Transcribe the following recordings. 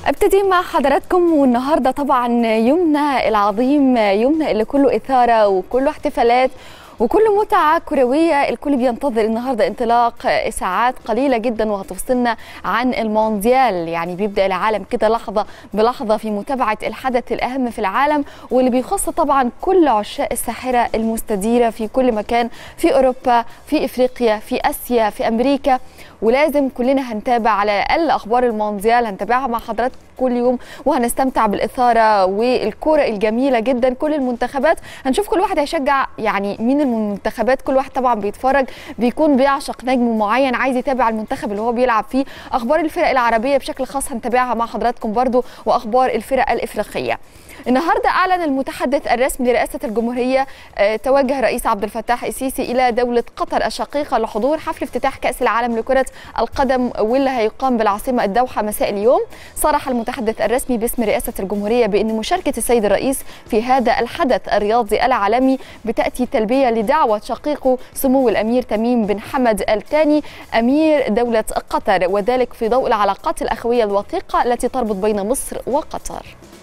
ابتدي مع حضراتكم والنهارده طبعا يومنا العظيم يومنا اللي كله اثاره وكله احتفالات وكل متعة كروية الكل بينتظر النهاردة انطلاق ساعات قليلة جدا وهتفصلنا عن المونديال يعني بيبدأ العالم كده لحظة بلحظة في متابعة الحدث الأهم في العالم واللي بيخص طبعا كل عشاق الساحرة المستديرة في كل مكان في أوروبا في إفريقيا في آسيا في أمريكا ولازم كلنا هنتابع على الأقل أخبار المونديال هنتابعها مع حضراتكم كل يوم وهنستمتع بالإثارة والكرة الجميلة جدا كل المنتخبات هنشوف كل واحد هيشجع يعني مين المنتخبات كل واحد طبعا بيتفرج بيكون بيعشق نجم معين عايز يتابع المنتخب اللي هو بيلعب فيه أخبار الفرق العربية بشكل خاص هنتابعها مع حضراتكم برضو وأخبار الفرق الإفريقية النهارده اعلن المتحدث الرسمي لرئاسه الجمهوريه توجه الرئيس عبد الفتاح السيسي الى دوله قطر الشقيقه لحضور حفل افتتاح كاس العالم لكره القدم واللي هيقام بالعاصمه الدوحه مساء اليوم صرح المتحدث الرسمي باسم رئاسه الجمهوريه بان مشاركه السيد الرئيس في هذا الحدث الرياضي العالمي بتاتي تلبيه لدعوه شقيقه سمو الامير تميم بن حمد الثاني امير دوله قطر وذلك في ضوء العلاقات الاخويه الوثيقه التي تربط بين مصر وقطر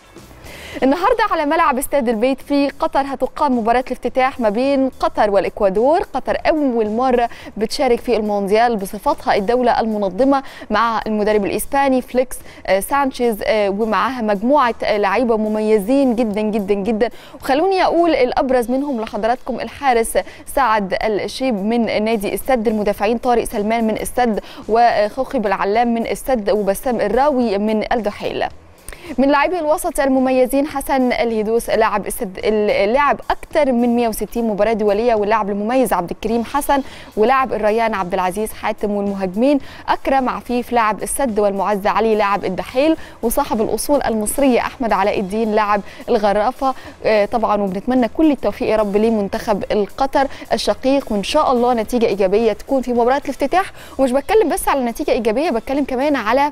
النهارده على ملعب استاد البيت في قطر هتقام مباراه الافتتاح ما بين قطر والاكوادور قطر اول مره بتشارك في المونديال بصفتها الدوله المنظمه مع المدرب الاسباني فليكس سانشيز ومعاها مجموعه لعيبه مميزين جدا جدا جدا وخلوني اقول الابرز منهم لحضراتكم الحارس سعد الشيب من نادي استاد المدافعين طارق سلمان من استاد وخوخي بالعلام من استاد وبسام الراوي من الدحيل من لاعبي الوسط المميزين حسن الهيدوس لاعب لاعب اكثر من 160 مباراه دوليه واللاعب المميز عبد الكريم حسن ولاعب الريان عبد العزيز حاتم والمهاجمين اكرم عفيف لاعب السد والمعز علي لاعب الدحيل وصاحب الاصول المصريه احمد علاء الدين لاعب الغرافه طبعا وبنتمنى كل التوفيق يا رب لمنتخب القطر الشقيق وان شاء الله نتيجه ايجابيه تكون في مباراه الافتتاح ومش بتكلم بس على نتيجه ايجابيه بتكلم كمان على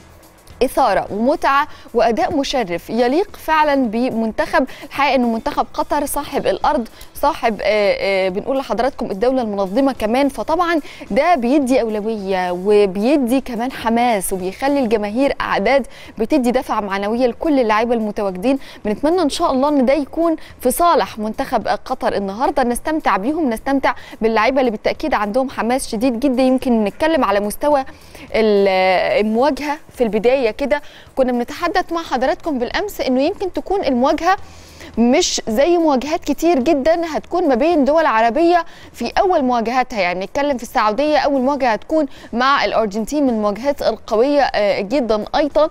إثارة ومتعة وأداء مشرف يليق فعلا بمنتخب الحقيقة أنه منتخب قطر صاحب الأرض صاحب آآ آآ بنقول لحضراتكم الدولة المنظمة كمان فطبعا ده بيدي أولوية وبيدي كمان حماس وبيخلي الجماهير أعداد بتدي دفعة معنوية لكل اللعيبة المتواجدين بنتمنى إن شاء الله أن ده يكون في صالح منتخب قطر النهاردة نستمتع بيهم نستمتع باللعيبة اللي بالتأكيد عندهم حماس شديد جدا يمكن نتكلم على مستوى المواجهة في البداية كده كنا بنتحدث مع حضراتكم بالامس انه يمكن تكون المواجهه مش زي مواجهات كتير جدا هتكون ما بين دول عربية في أول مواجهاتها يعني نتكلم في السعودية أول مواجهة هتكون مع الأرجنتين من المواجهات القوية جدا أيضا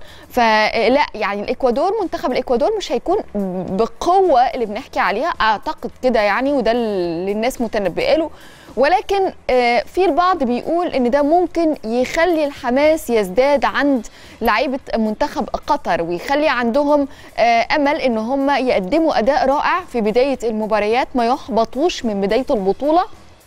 فلا يعني الإكوادور منتخب الإكوادور مش هيكون بالقوة اللي بنحكي عليها أعتقد كده يعني وده اللي الناس متنبئة له ولكن في البعض بيقول ان ده ممكن يخلي الحماس يزداد عند لعيبه منتخب قطر ويخلي عندهم امل ان هم يقدموا اداء رائع في بدايه المباريات ما يحبطوش من بدايه البطوله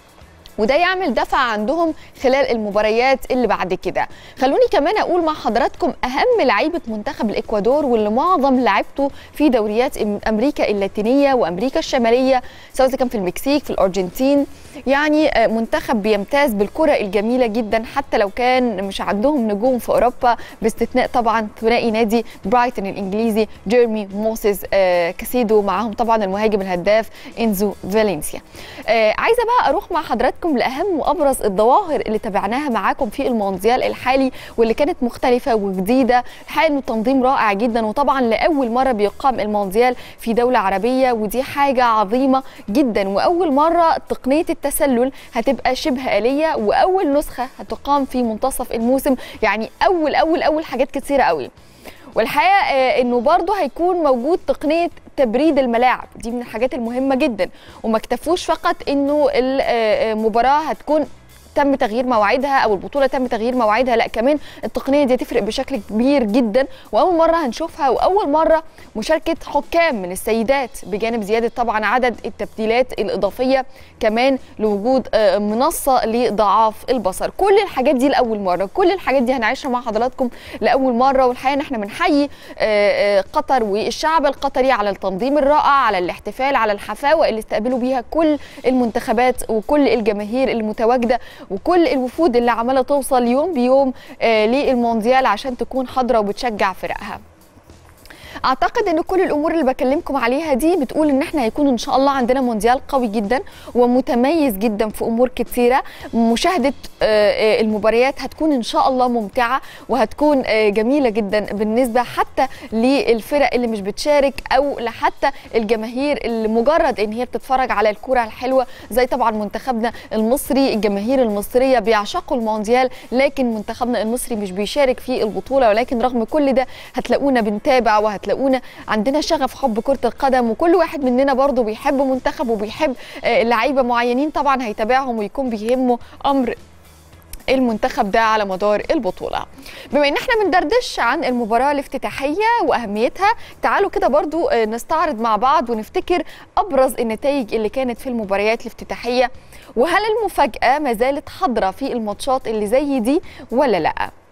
وده يعمل دفع عندهم خلال المباريات اللي بعد كده خلوني كمان اقول مع حضراتكم اهم لعيبه منتخب الاكوادور واللي معظم لعيبته في دوريات امريكا اللاتينيه وامريكا الشماليه سواء كان في المكسيك في الارجنتين يعني منتخب بيمتاز بالكره الجميله جدا حتى لو كان مش عندهم نجوم في اوروبا باستثناء طبعا ثنائي نادي برايتون الانجليزي جيرمي موسيس كاسيدو معاهم طبعا المهاجم الهداف انزو فالنسيا عايزه بقى اروح مع حضراتكم لاهم وابرز الظواهر اللي تابعناها معاكم في المونديال الحالي واللي كانت مختلفه وجديده الحقيقه انه تنظيم رائع جدا وطبعا لاول مره بيقام المونديال في دوله عربيه ودي حاجه عظيمه جدا واول مره تقنيه التسلل هتبقى شبه آلية وأول نسخة هتقام في منتصف الموسم يعني أول أول أول حاجات كتيرة قوي والحقيقة أنه برضه هيكون موجود تقنية تبريد الملاعب دي من الحاجات المهمة جدا وما اكتفوش فقط أنه المباراة هتكون تم تغيير مواعيدها او البطوله تم تغيير مواعيدها لا كمان التقنيه دي تفرق بشكل كبير جدا واول مره هنشوفها واول مره مشاركه حكام من السيدات بجانب زياده طبعا عدد التبديلات الاضافيه كمان لوجود منصه لضعاف البصر كل الحاجات دي لاول مره كل الحاجات دي هنعيشها مع حضراتكم لاول مره والحقيقه ان احنا بنحيي قطر والشعب القطري على التنظيم الرائع على الاحتفال على الحفاوه اللي استقبلوا بيها كل المنتخبات وكل الجماهير المتواجده وكل الوفود اللي عماله توصل يوم بيوم آه للمونديال عشان تكون حاضره وبتشجع فرقها اعتقد ان كل الامور اللي بكلمكم عليها دي بتقول ان احنا هيكون ان شاء الله عندنا مونديال قوي جدا ومتميز جدا في امور كتيره مشاهده المباريات هتكون ان شاء الله ممتعه وهتكون جميله جدا بالنسبه حتى للفرق اللي مش بتشارك او لحتى الجماهير اللي مجرد ان هي بتتفرج على الكره الحلوه زي طبعا منتخبنا المصري الجماهير المصريه بيعشقوا المونديال لكن منتخبنا المصري مش بيشارك في البطوله ولكن رغم كل ده هتلاقونا بنتابع وهتلاقونا هتلاقونا عندنا شغف حب كره القدم وكل واحد مننا برضه بيحب منتخب وبيحب لعيبه معينين طبعا هيتابعهم ويكون بيهمه امر المنتخب ده على مدار البطولة بما ان احنا بندردش عن المباراة الافتتاحية واهميتها تعالوا كده برضو نستعرض مع بعض ونفتكر ابرز النتائج اللي كانت في المباريات الافتتاحية وهل المفاجأة ما زالت حاضرة في الماتشات اللي زي دي ولا لا